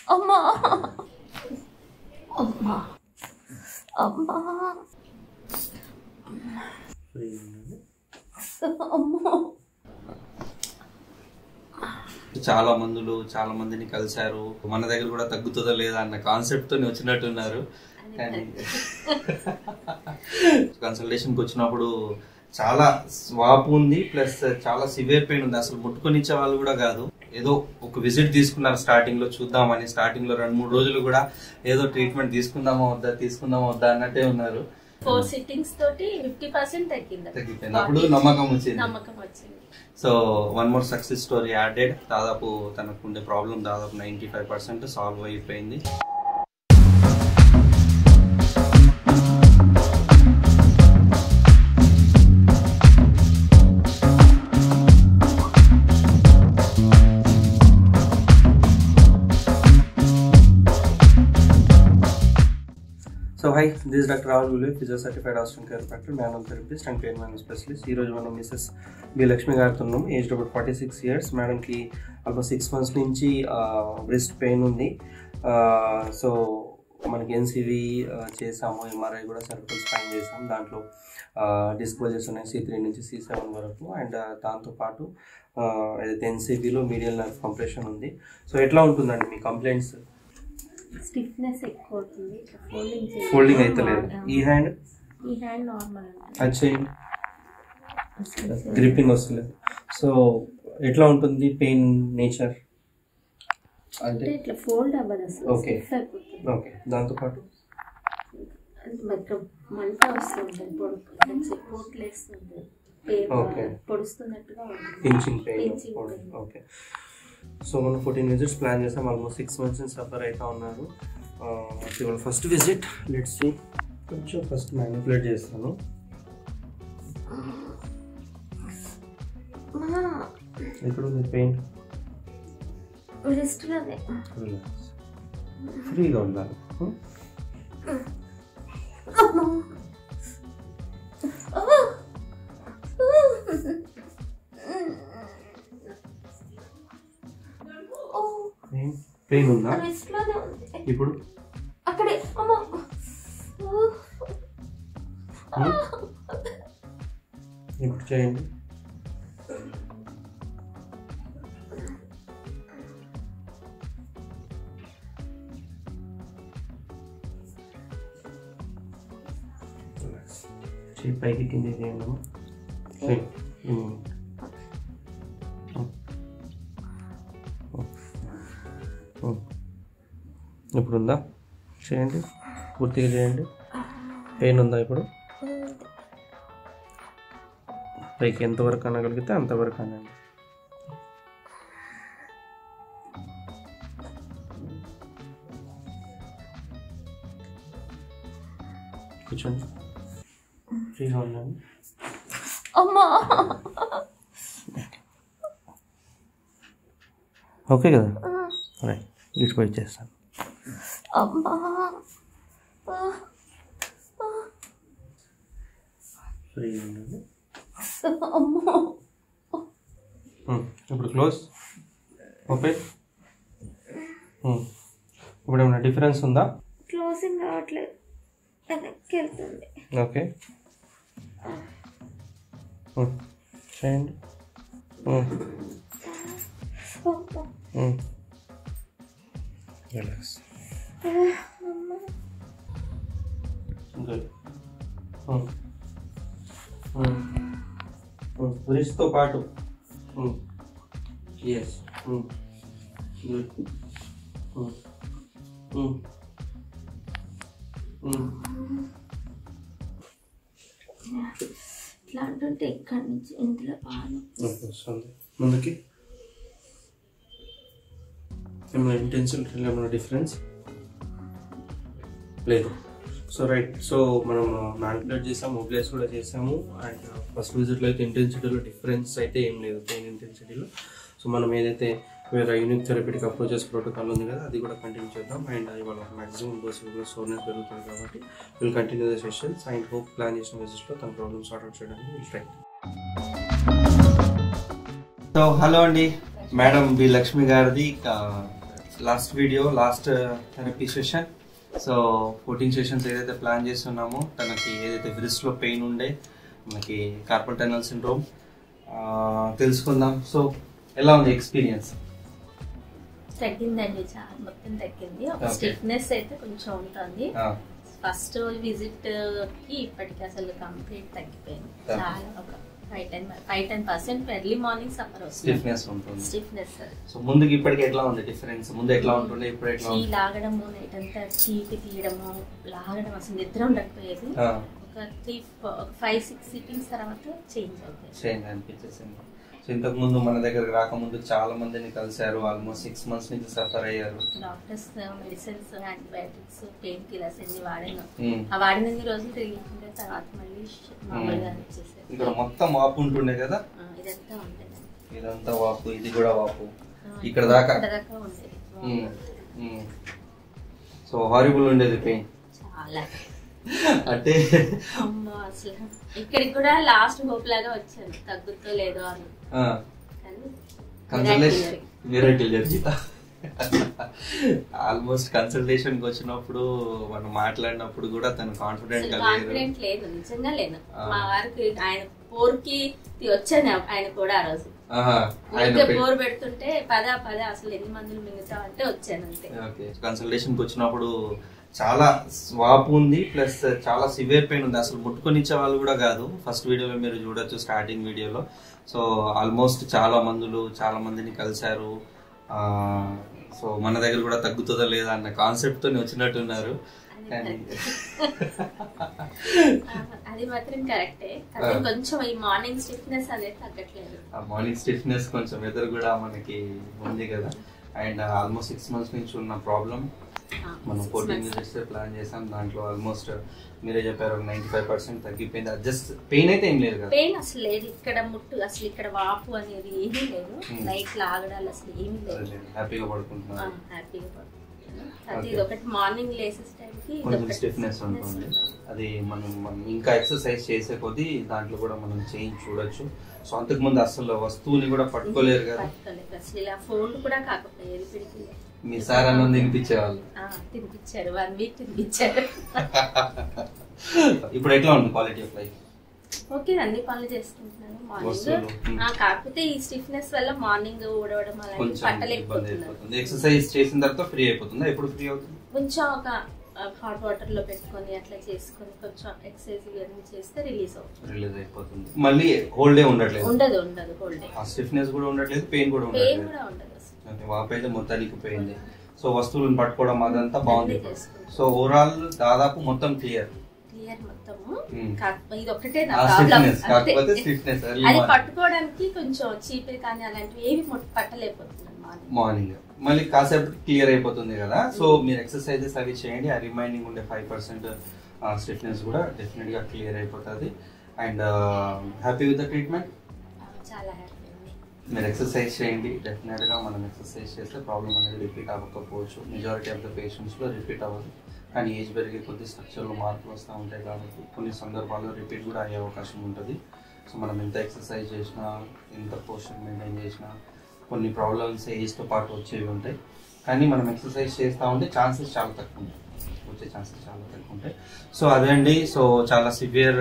అమ్మా అమ్మా అమ్మా అమ్మా చాలా మందులు చాలా మందిని కలిశారు మన దగ్గర కూడా తగ్గుతుందో లేదా అన్న కాన్సెప్ట్ తో వచ్చినట్టున్నారు కానీ కన్సల్టేషన్కి వచ్చినప్పుడు చాలా స్వాప్ ఉంది ప్లస్ చాలా సివియర్ పెయిన్ ఉంది అసలు ముట్టుకొని ఇచ్చే వాళ్ళు కూడా కాదు ఏదో ఒక విజిట్ తీసుకున్నారు స్టార్టింగ్ లో చూద్దామని స్టార్టింగ్ లో రెండు మూడు రోజులు కూడా ఏదో ట్రీట్మెంట్ తీసుకుందామా వద్దా తీసుకుందామా వద్దా అన్నట్టే ఉన్నారు ఫోర్ సిట్టింగ్స్ తోటి ఫిఫ్టీ పర్సెంట్ తగ్గింది తగ్గిపోయింది అప్పుడు నమ్మకం వచ్చింది నమ్మకం వచ్చింది so one more success story added దాదాపు తనకు ఉండే ప్రాబ్లం దాదాపు నైంటీ ఫైవ్ పర్సెంట్ సాల్వ్ అయిపోయింది so hi this doctor Rahul Gule physio certified hostel care factor manual therapist and pain manage specialist ఈ రోజు మనం మిసెస్ బి లక్ష్మి గారితో ఉన్నాం age about forty six years మేడంకి ఆల్మోస్ట్ సిక్స్ మంత్స్ నుంచి బ్రెస్ట్ పెయిన్ ఉంది so మనకి ఎన్సీవీ చేసాము ఎంఆర్ఐ కూడా సర్కిల్ స్పైన్ చేసాం దాంట్లో డిస్క్లోజర్స్ ఉన్నాయి సి త్రీ నుంచి సి సెవెన్ వరకు అండ్ దాంతోపాటు ఏదైతే ఎన్సీబీలో మీడియల్ నర్వ్ కంప్రెషన్ ఉంది సో ఎట్లా ఉంటుందండి మీ కంప్లైంట్స్ స్టిఫ్నెస్ ఎక్కువ అవుతుంది ఫోల్డింగ్ ఫోల్డింగ్ అయితే లేదు ఈ హ్యాండ్ ఈ హ్యాండ్ నార్మల్ అండి అది చేయండి గ్రిప్పింగ్ వస్తలేదు సో ఎట్లా ఉంటుంది పెయిన్ నేచర్ అంటే అంటే ఇట్లా ఫోల్డ్ అవ్వదు అసలు Okay. స్టిఫ్ అయిపోతుంది ఓకే దాంతోపాటు అంటే ఇక్కడ మంట వస్తుంటుంది పొడుపు పోట్లు వేస్తుంది పేరు Okay. పొడుస్తున్నట్టుగా ఉంటుంది pinching pain Pinching pain. Okay so మనం ఫోర్టీన్ విజిట్స్ ప్లాన్ చేసాం ఆల్మోస్ట్ సిక్స్ మంత్స్ నుంచి సఫర్ అవుతా ఉన్నారు ఇవాళ ఫస్ట్ విజిట్ లెట్స్ సి కొంచెం ఫస్ట్ మ్యానిపులేట్ చేస్తాను ఎక్కడ ఉంది పెయిన్ రిస్ట్లోనే రిలాక్స్ ఫ్రీగా ఉండాలి Hmm? పెయిన్ పెయిన్ ఉందా రిస్ట్లోనే ఉంది ఇప్పుడు అక్కడే అమ్మో Hmm? ఇప్పుడు చేయండి చేయి పైకి కింద చేయండి అమ్మా. చేయి. ఉమ్. ఉమ్. ఉమ్. ఇప్పుడు ఉందా చేయండి పూర్తిగా చేయండి పెయిన్ ఉందా ఇప్పుడు పైకి ఎంతవరకు అనగలిగితే అంతవరకు అనండి కూర్చోండి ఫ్రీగా ఉండండి అమ్మా ఓకే కదా రైట్ ఇటు పోయి చేస్తాను అమ్మా ఫ్రీగా ఉండండి అమ్మా ఉమ్, ఇప్పుడు క్లోజ్ ఓపెన్ ఉమ్, ఇప్పుడు ఏమైనా డిఫరెన్స్ ఉందా క్లోజింగ్ రావట్లేదు వెనక్కి వెళ్తుంది ఓకే ఉమ్, చేయండి ఉమ్, ఉమ్. రిలాక్స్ గుడ్ బ్రిడ్జ్తో పాటు ఎస్ గుడ్ ఇట్లా అంటుంటే ఇక్కడి నుంచి ఇంట్లో బాగా వస్తుంది ముందుకి ఏమైనా ఇంటెన్సిటీ ఏమైనా డిఫరెన్స్ లేదు సో రైట్ సో మనం మ్యానిపులేట్ చేసాము మొబిలైజ్ కూడా చేసాము అండ్ ఫస్ట్ విజిట్లో అయితే ఇంటెన్సిటీలో డిఫరెన్స్ అయితే ఏం లేదు పెయిన్ ఇంటెన్సిటీలో సో మనం ఏదైతే వేరే యూనిక్ థెరపీటిక్ అప్రోచెస్ ప్రోటోకాల్ ఉంది కదా అది కూడా కంటిన్యూ చేద్దాం అండ్ ఇవాళ మాక్సిమం డోస్ సోర్నెస్ పెరుగుతుంది కాబట్టి will continue the sessions and hope plan చేసిన విజిట్లో తన ప్రాబ్లమ్ సార్ట్ అవుట్ చేయడానికి విల్ ట్రై సో హలో అండి మేడం బి లక్ష్మి గారిది last video last therapy session so fourteen sessions ఏదైతే ప్లాన్ చేస్తున్నామో తనకి ఏదైతే wrist లో పెయిన్ ఉండే మనకి కార్పల్ టనల్ సిండ్రోమ్ తెలుసుకుందాం సో ఎలా ఉంది ఎక్స్పీరియన్స్ తగ్గిందండి చాలా మొత్తం తగ్గింది ఒక Okay. స్టిఫ్నెస్ అయితే కొంచెం ఉంటుంది ఫస్ట్ విజిట్ కి ఇప్పటికి అసలు కంప్లీట్ తగ్గిపోయింది Okay. చాలా ఒక five ten five ten percent early morning summer వస్తుంది స్టిఫ్నెస్ ఉంటుంది స్టిఫ్నెస్ సో ముందుకి ఇప్పటికి ఎట్లా ఉంది డిఫరెన్స్ ముందు ఎట్లా ఉంటుండే ఇప్పుడు ఎట్లా చీ ఉంది లాగడము నైట్ అంతా చీకి తీయడము లాగడం అసలు నిద్ర ఉండకపోయేది ఆ, ఒక త్రీ ఒక ఫైవ్ సిక్స్ సిట్టింగ్స్ తర్వాత చేంజ్ అవుతుంది చేంజ్ అనిపించేసింది సో ఇంతకు ముందు మన దగ్గరకు రాకముందు చాలా మందిని కలిశారు ఆల్మోస్ట్ సిక్స్ మంత్స్ నుంచి సఫర్ అయ్యారు doctors medicines antibiotics painkillers అన్ని వాడాను ఉమ్. ఆ వాడినన్ని రోజులు రిలీఫ్ ఉండే తర్వాత మళ్ళీ మామూలుగా వచ్చేసారు ఇక్కడ మొత్తం వాపు ఉంటుండే కదా ఆ, ఇదంతా ఉంటుంది ఇదంతా వాపు ఇది కూడా వాపు ఇక్కడ దాకా ఇక్కడ దాకా ఉండేది ఉమ్, ఉమ్. సో హారిబుల్ ఉండేది పెయిన్ చాలా అంటే అమ్మో అసలు ఇక్కడికి కూడా లాస్ట్ హోప్ లాగా వచ్చాను తగ్గుతో లేదో అని కానీ కన్సల్టేషన్ మిరాకిల్ జరిగిందా ఆల్మోస్ట్ కన్సల్టేషన్ కి వచ్చినప్పుడు మనం మాట్లాడినప్పుడు కూడా తను కాన్ఫిడెంట్ గా లేదు కాన్ఫిడెంట్ లేదు నిజంగా లేదు ఆ. మా వారికి ఆయన పోర్కి వచ్చాను ఆయన కూడా ఆ రోజు ఆహా, ఆయన ఊరికే పె- బోర్ పెడుతుంటే పద పద అసలు ఎన్ని మందులు మింగుతావు అంటే వచ్చాను అంతే ఓకే కన్సల్టేషన్ కి వచ్చినప్పుడు చాలా స్వాప్ ఉంది ప్లస్ చాలా సివియర్ పెయిన్ ఉంది అసలు ముట్టుకొని ఇచ్చే వాళ్ళు కూడా కాదు ఫస్ట్ వీడియోలో మీరు చూడొచ్చు స్టార్టింగ్ వీడియోలో సో ఆల్మోస్ట్ చాలా మందులు చాలా మందిని కలిశారు ఆ, సో మన దగ్గర కూడా తగ్గుతుందా లేదా అన్న కాన్సెప్ట్ తో వచ్చినట్టున్నారు కానీ అది మాత్రం కరెక్టే కానీ కొంచెం ఈ మార్నింగ్ స్టిఫ్నెస్ అనేది తగ్గట్లేదు ఆ మార్నింగ్ స్టిఫ్నెస్ కొంచెం వెదర్ కూడా మనకి ఉంది కదా అండ్ ఆల్మోస్ట్ సిక్స్ మంత్స్ నుంచి ఉన్న ప్రాబ్లం ఆ, మనం six fourteen months. Minutes plan చేసాం దాంట్లో ఆల్మోస్ట్ మీరే చెప్పారు నైన్టీ ఫైవ్ పర్సెంట్ తగ్గిపోయింది జస్ట్ పెయిన్ అయితే ఏం లేదు కదా పెయిన్ అసలు లేదు ఇక్కడ ముట్టు అసలు ఇక్కడ వాపు అనేది ఏమీ లేదు Hmm. నైట్ లాగడాలు అసలు ఏమీ లేదు హ్యాపీగా పడుకుంటున్నారు హ్యాపీగా పడుకుంటున్నాను అది Okay. ఇది ఒకటి మార్నింగ్ లేసెస్ టైంకి కొంచెం స్టిఫ్నెస్ ఉంటుంది అది మనం మనం ఇంకా ఎక్సర్సైజ్ చేసే కొద్దీ దాంట్లో కూడా మనం చేంజ్ చూడొచ్చు సో అంతకుముందు అసలు వస్తువుని కూడా పట్టుకోలేరు కదా పట్టుకోలేదు అసలు ఇలా ఫోన్ కూడా కాకపోయేది పిడికి మీ సార్ అన్నం తినిపించేవాళ్ళు తినిపించారు వన్ వీక్ తినిపించారు ఇప్పుడు ఎట్లా ఉంది క్వాలిటీ ఆఫ్ లైఫ్ ఓకే అన్ని పనులు చేసుకుంటున్నాను వస్తువులు, మార్నింగ్ hmm. ఆ, కాకపోతే ఈ స్టిఫ్నెస్ వల్ల మార్నింగ్ ఊడవడం అలాంటి కొంచెం ఇబ్బంది పట్టలేకపోతున్నాను అయిపోతుంది ఎక్సర్సైజ్ చేసిన తర్వాత ఫ్రీ అయిపోతుందా ఎప్పుడు ఫ్రీ అవుతుంది కొంచెం ఒక హాట్ వాటర్ లో పెట్టుకొని అట్లా చేసుకొని కొంచెం ఎక్సర్సైజ్ ఇవన్నీ చేస్తే రిలీజ్ అవుతుంది రిలీజ్ అయిపోతుంది మళ్ళీ హోల్ డే ఉండట్లేదు ఉండదు ఉండదు హోల్ డే ఆ స్టిఫ్నెస్ కూడా ఉండట్లేదు పెయిన్ కూడా పెయిన్ ఉండట్లేదు కూడా ఉండదు అసలు ఓకే, వాపు అయితే మొత్తానికి పోయింది సో వస్తువులను పట్టుకోవడం అదంతా బాగుంది అన్నీ చేసుకుంటాం. సో ఓవరాల్ దాదాపు మొత్తం క్లియర్ క్లియర్ మొత్తము Hmm. కాకపోతే ఇది ఒకటే నా ఆ ప్రాబ్లం stiffness, కాకపోతే stiffness, early అది morning. పట్టుకోవడానికి కొంచెం చీపే కానీ అలాంటివి ఏవి మొట్ట- పట్టలేకపోతున్నాను మార్నింగ్ మార్నింగ్ మళ్ళీ కాసేపు క్లియర్ అయిపోతుంది కదా సో మీరు ఎక్సర్సైజెస్ అవి చేయండి ఆ రిమైనింగ్ ఉండే ఫైవ్ పర్సెంట్ స్టిఫ్నెస్ కూడా డెఫినెట్ గా క్లియర్ అయిపోతుంది and happy with the treatment చాలా హ్యాపీ ఉంది మీరు ఎక్సర్సైజ్ చేయండి డెఫినెట్గా మనం ఎక్సర్సైజ్ చేస్తే ప్రాబ్లం అనేది రిపీట్ అవ్వకపోవచ్చు మెజారిటీ ఆఫ్ ద పేషెంట్స్లో రిపీట్ అవ్వదు కానీ ఏజ్ పెరిగే కొద్ది స్ట్రక్చర్లో మార్పులు వస్తూ ఉంటాయి కాబట్టి కొన్ని సందర్భాల్లో రిపీట్ కూడా అయ్యే అవకాశం ఉంటుంది సో మనం ఎంత ఎక్సర్సైజ్ చేసినా ఎంత పోస్టర్ మెయింటైన్ చేసినా కొన్ని ప్రాబ్లమ్స్ ఏజ్తో పాటు వచ్చేవి ఉంటాయి కానీ మనం ఎక్సర్సైజ్ చేస్తూ ఉంటే ఛాన్సెస్ చాలా తక్కువ ఉంటాయి వచ్చే ఛాన్సెస్ చాలా తక్కువ ఉంటాయి సో అదే అండి సో చాలా సివియర్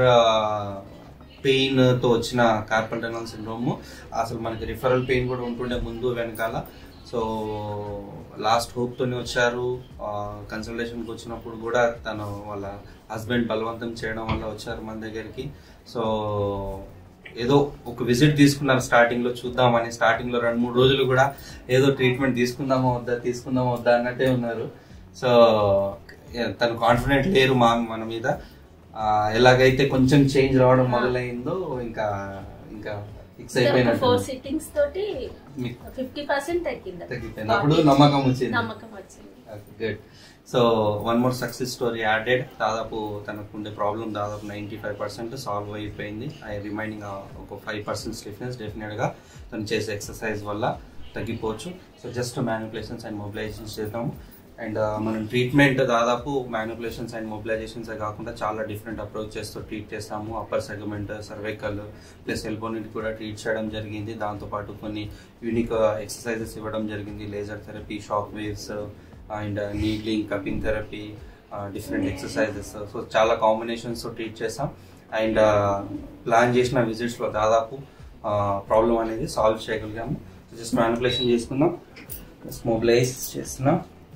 పెయిన్ తో వచ్చిన కార్పల్ టనల్ సిండ్రోమ్ అసలు మనకి రిఫరల్ పెయిన్ కూడా ఉంటుండే ముందు వెనకాల సో లాస్ట్ హోప్ తోనే వచ్చారు కన్సల్టేషన్కి వచ్చినప్పుడు కూడా తను వాళ్ళ హస్బెండ్ బలవంతం చేయడం వల్ల వచ్చారు మన దగ్గరికి సో ఏదో ఒక విజిట్ తీసుకున్నారు స్టార్టింగ్ లో చూద్దామని స్టార్టింగ్ లో రెండు మూడు రోజులు కూడా ఏదో ట్రీట్మెంట్ తీసుకుందామా వద్దా తీసుకుందామా వద్దా అన్నట్టే ఉన్నారు సో తను కాన్ఫిడెంట్ లేరు మా మన మీద ఆ, ఎలాగైతే కొంచెం చేంజ్ రావడం మొదలైందో ఇంకా ఇంకా ఫిక్స్ అయిపోయినట్టు ఫోర్ సిట్టింగ్స్ తోటి మీకు ఫిఫ్టీ పర్సెంట్ తగ్గింది తగ్గిపోయింది అప్పుడు నమ్మకం వచ్చింది నమ్మకం వచ్చింది good so one more success story added దాదాపు తనకు ఉండే ప్రాబ్లం దాదాపు నైంటీ ఫైవ్ పర్సెంట్ సాల్వ్ అయిపోయింది ఐ రిమైనింగ్ ఒక ఫైవ్ పర్సెంట్ స్టిఫ్నెస్ డెఫినెట్గా తను చేసే ఎక్సర్సైజ్ వల్ల తగ్గిపోవచ్చు so just manipulations and mobilisations చేద్దాము అండ్ మనం ట్రీట్మెంట్ దాదాపు మ్యానిపులేషన్స్ అండ్ మొబిలైజేషన్స్ కాకుండా చాలా డిఫరెంట్ అప్రోచెస్తో ట్రీట్ చేస్తాము అప్పర్ సెగ్మెంట్ సర్వైకల్ ప్లస్ ఎల్బోనిట్ కూడా ట్రీట్ చేయడం జరిగింది దాంతోపాటు కొన్ని యూనిక్ ఎక్సర్సైజెస్ ఇవ్వడం జరిగింది laser therapy shock waves and needling cupping therapy different exercises so చాలా కాంబినేషన్స్తో ట్రీట్ చేస్తాం అండ్ ప్లాన్ చేసిన విజిట్స్లో దాదాపు ప్రాబ్లం అనేది సాల్వ్ చేయగలిగాము జస్ట్ మ్యానిపులేషన్ చేసుకుందాం మొబిలైజ్ చేస్తున్నాం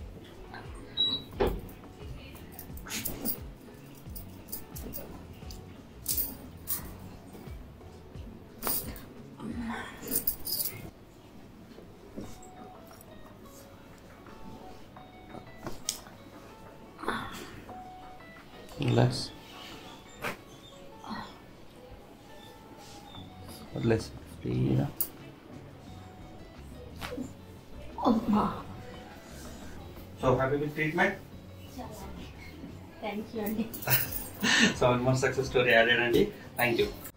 Relax. వదిలేసి ఫ్రీగా so happy with treatment thank you అండి so one more success story added అండి థ్యాంక్ యూ